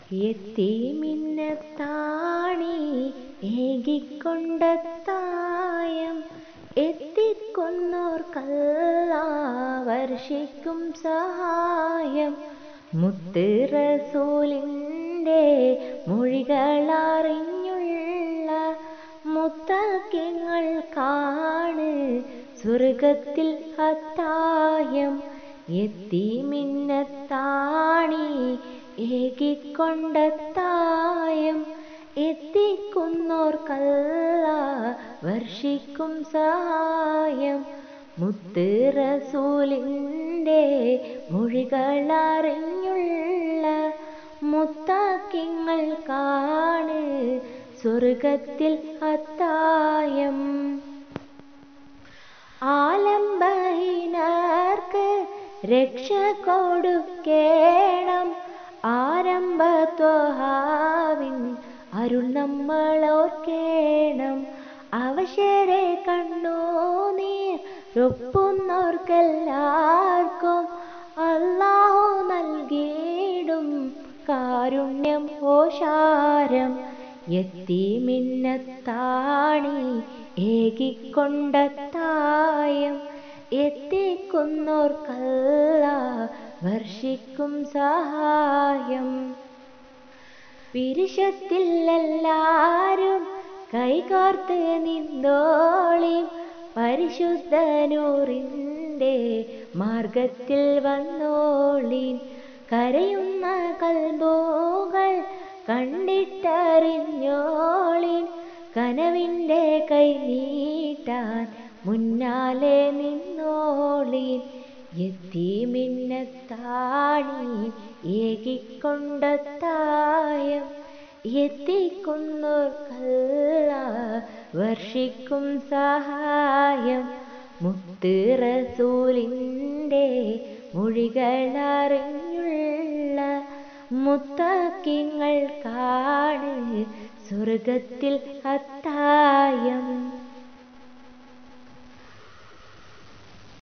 എത്തിമിന്നത്താണി ഏകിക്കൊണ്ടത്തായം എത്തിക്കൊന്നോർക്കല്ല വർഷിക്കും സഹായം മുത്ത് റസൂലിൻ്റെ മൊഴികളറിഞ്ഞുള്ള മുത്തക്കിങ്ങൾ കാണ് സ്വർഗത്തിൽ അത്തായം എത്തിമിന്നത്താണി ഏകിക്കൊണ്ടത്തായം എത്തിക്കുന്നോർക്കല്ല വർഷിക്കും സഹായം മുത്ത് റസൂലിൻ്റെ മൊഴികളറിഞ്ഞുള്ള മുത്താക്കിങ്ങൾ കാണ് സ്വർഗത്തിൽ അത്തായം ആലംബഹീനർക്ക് രക്ഷ കൊടുക്കേണം ആരംഭത്വഹാവിൻ അരുൾ നമ്മളോർക്കേണം അവശരെ കണ്ണു നീർ ഒപ്പുന്നോർക്കെല്ലാവർക്കും അല്ലാഹു നൽകിയിടും കാരുണ്യം ഓശാരം എത്തിമിന്നത്താണി ഏകിക്കൊണ്ടത്തായം എത്തിക്കുന്നോർക്കല്ല വർഷിക്കും സഹായം പിരിശത്തിൽ എല്ലാരും കൈകോർത്ത് നിന്നോളി പരിശുദ്ധനൂറിൻ്റെ മാർഗത്തിൽ വന്നോളീൻ കരയുന്ന കൽബോകൾ കണ്ടിട്ടറിഞ്ഞോളീൻ കനവിൻ്റെ കൈ നീട്ടാൻ മുന്നാലെ നിന്നോളീൻ എത്തിമിന്നത്താണി ഏകിക്കൊണ്ടത്തായം എത്തിക്കുന്നോർക്കല്ല വർഷിക്കും സഹായം മുത്ത് റസൂലിൻ്റെ മൊഴികളറിഞ്ഞുള്ള മുത്താക്കിങ്ങൾ കാണ് സ്വർഗത്തിൽ അത്തായം